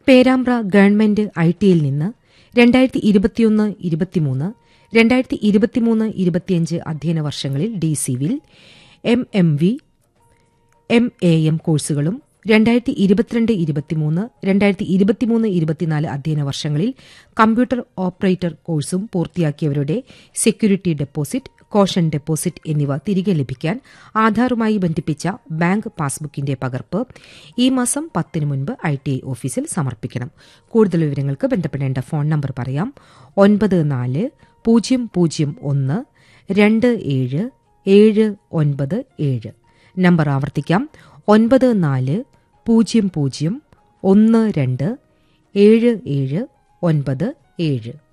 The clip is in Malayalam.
പേരാമ്പ്ര ഗവൺമെന്റ് ഐ ടിയിൽ നിന്ന് രണ്ടായിരത്തി ഇരുപത്തിയൊന്ന് ഇരുപത്തിമൂന്ന് രണ്ടായിരത്തി ഇരുപത്തിമൂന്ന് ഇരുപത്തിയഞ്ച് അധ്യയന വർഷങ്ങളിൽ D civil M M V M A M കോഴ്സുകളും രണ്ടായിരത്തി ഇരുപത്തിരണ്ട് ഇരുപത്തിമൂന്ന് രണ്ടായിരത്തി ഇരുപത്തിമൂന്ന് ഇരുപത്തിനാല് അധ്യയന വർഷങ്ങളിൽ കമ്പ്യൂട്ടർ ഓപ്പറേറ്റർ കോഴ്സും പൂർത്തിയാക്കിയവരുടെ സെക്യൂരിറ്റി ഡെപ്പോസിറ്റ് കോഷൻ ഡെപ്പോസിറ്റ് എന്നിവ തിരികെ ലഭിക്കാൻ ആധാറുമായി ബന്ധിപ്പിച്ച ബാങ്ക് പാസ്ബുക്കിന്റെ പകർപ്പ് ഈ മാസം പത്തിന് മുൻപ് ഐ ടി ഐ ഓഫീസിൽ സമർപ്പിക്കണം കൂടുതൽ വിവരങ്ങൾക്ക് ബന്ധപ്പെടേണ്ട ഫോൺ നമ്പർ പറയാം ഒൻപത് നാല് പൂജ്യം പൂജ്യം ഒന്ന് രണ്ട് ഏഴ് ഏഴ് ഒൻപത് ഏഴ് നമ്പർ ആവർത്തിക്കാം ഒൻപത് നാല് പൂജ്യം പൂജ്യം ഒന്ന് രണ്ട് ഏഴ് ഏഴ് ഒൻപത് ഏഴ്